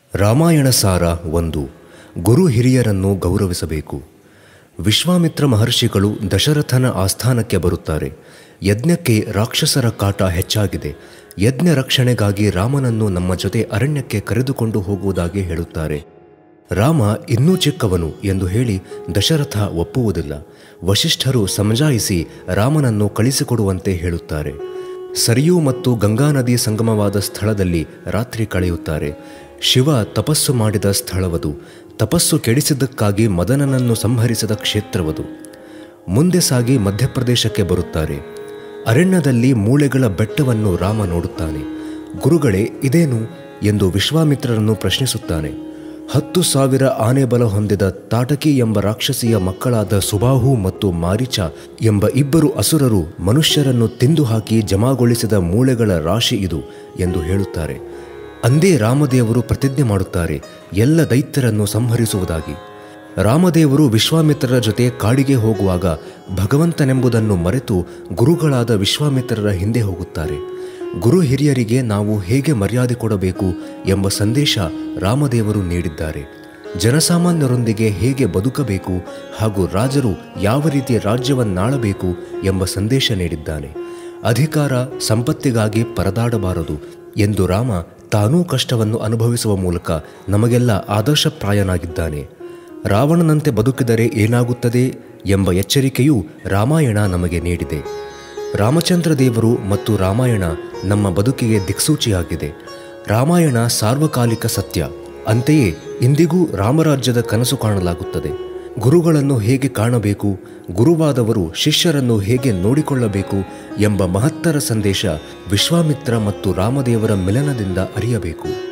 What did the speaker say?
ರಾಮಾಯಣ ಸಾರ ಒಂದು ಗುರು ಹಿರಿಯರನ್ನು ಗೌರವಿಸಬೇಕು ವಿಶ್ವಾಮಿತ್ರ ಮಹರ್ಷಿಗಳು ದಶರಥನ ಆಸ್ಥಾನಕ್ಕೆ ಬರುತ್ತಾರೆ ಯಜ್ಞಕ್ಕೆ ರಾಕ್ಷಸರ ಕಾಟ ಹೆಚ್ಚಾಗಿದೆ ಯಜ್ಞ ರಕ್ಷಣೆಗಾಗಿ ರಾಮನನ್ನು ನಮ್ಮ ಜೊತೆ ಅರಣ್ಯಕ್ಕೆ ಕರೆದುಕೊಂಡು ಹೋಗುವುದಾಗಿ ಹೇಳುತ್ತಾರೆ ರಾಮ ಇನ್ನೂ ಚಿಕ್ಕವನು ಎಂದು ಹೇಳಿ ದಶರಥ ಒಪ್ಪುವುದಿಲ್ಲ ವಶಿಷ್ಠರು ಸಮಜಾಯಿಸಿ ರಾಮನನ್ನು ಕಳಿಸಿಕೊಡುವಂತೆ ಹೇಳುತ್ತಾರೆ ಸರಿಯೂ ಮತ್ತು ಗಂಗಾ ನದಿ ಸಂಗಮವಾದ ಸ್ಥಳದಲ್ಲಿ ರಾತ್ರಿ ಕಳೆಯುತ್ತಾರೆ ಶಿವ ತಪಸ್ಸು ಮಾಡಿದ ಸ್ಥಳವದು ತಪಸ್ಸು ಕೆಡಿಸಿದ್ದಕ್ಕಾಗಿ ಮದನನನ್ನು ಸಂಹರಿಸಿದ ಕ್ಷೇತ್ರವದು ಮುಂದೆ ಸಾಗಿ ಮಧ್ಯಪ್ರದೇಶಕ್ಕೆ ಬರುತ್ತಾರೆ ಅರಣ್ಯದಲ್ಲಿ ಮೂಳೆಗಳ ಬೆಟ್ಟವನ್ನು ರಾಮ ನೋಡುತ್ತಾನೆ ಗುರುಗಳೇ ಇದೇನು ಎಂದು ವಿಶ್ವಾಮಿತ್ರರನ್ನು ಪ್ರಶ್ನಿಸುತ್ತಾನೆ ಹತ್ತು ಸಾವಿರ ಆನೆ ಬಲ ಹೊಂದಿದ ತಾಟಕಿ ಎಂಬ ರಾಕ್ಷಸಿಯ ಮಕ್ಕಳಾದ ಸುಬಾಹು ಮತ್ತು ಮಾರಿಚ ಎಂಬ ಇಬ್ಬರು ಅಸುರರು ಮನುಷ್ಯರನ್ನು ತಿಂದು ಹಾಕಿ ಜಮಾಗೊಳಿಸಿದ ಮೂಳೆಗಳ ರಾಶಿ ಇದು ಎಂದು ಹೇಳುತ್ತಾರೆ ಅಂದೇ ರಾಮದೇವರು ಪ್ರತಿಜ್ಞೆ ಮಾಡುತ್ತಾರೆ ಎಲ್ಲ ದೈತ್ಯರನ್ನು ಸಂಹರಿಸುವುದಾಗಿ ರಾಮದೇವರು ವಿಶ್ವಾಮಿತ್ರರ ಜೊತೆ ಕಾಡಿಗೆ ಹೋಗುವಾಗ ಭಗವಂತನೆಂಬುದನ್ನು ಮರೆತು ಗುರುಗಳಾದ ವಿಶ್ವಾಮಿತ್ರರ ಹಿಂದೆ ಹೋಗುತ್ತಾರೆ ಗುರು ಹಿರಿಯರಿಗೆ ನಾವು ಹೇಗೆ ಮರ್ಯಾದೆ ಕೊಡಬೇಕು ಎಂಬ ಸಂದೇಶ ರಾಮದೇವರು ನೀಡಿದ್ದಾರೆ ಜನಸಾಮಾನ್ಯರೊಂದಿಗೆ ಹೇಗೆ ಬದುಕಬೇಕು ಹಾಗೂ ರಾಜರು ಯಾವ ರೀತಿಯ ರಾಜ್ಯವನ್ನಾಳಬೇಕು ಎಂಬ ಸಂದೇಶ ನೀಡಿದ್ದಾನೆ ಅಧಿಕಾರ ಸಂಪತ್ತಿಗಾಗಿ ಪರದಾಡಬಾರದು ಎಂದು ರಾಮ ತಾನೂ ಕಷ್ಟವನ್ನು ಅನುಭವಿಸುವ ಮೂಲಕ ನಮಗೆಲ್ಲ ಆದರ್ಶಪ್ರಾಯನಾಗಿದ್ದಾನೆ ರಾವಣನಂತೆ ಬದುಕಿದರೆ ಏನಾಗುತ್ತದೆ ಎಂಬ ಎಚ್ಚರಿಕೆಯೂ ರಾಮಾಯಣ ನಮಗೆ ನೀಡಿದೆ ರಾಮಚಂದ್ರ ದೇವರು ಮತ್ತು ರಾಮಾಯಣ ನಮ್ಮ ಬದುಕಿಗೆ ದಿಕ್ಸೂಚಿಯಾಗಿದೆ ರಾಮಾಯಣ ಸಾರ್ವಕಾಲಿಕ ಸತ್ಯ ಅಂತೆಯೇ ಇಂದಿಗೂ ರಾಮರಾಜ್ಯದ ಕನಸು ಕಾಣಲಾಗುತ್ತದೆ ಗುರುಗಳನ್ನು ಹೇಗೆ ಕಾಣಬೇಕು ಗುರುವಾದವರು ಶಿಷ್ಯರನ್ನು ಹೇಗೆ ನೋಡಿಕೊಳ್ಳಬೇಕು ಎಂಬ ಮಹತ್ತರ ಸಂದೇಶ ವಿಶ್ವಾಮಿತ್ರ ಮತ್ತು ರಾಮದೇವರ ಮಿಲನದಿಂದ ಅರಿಯಬೇಕು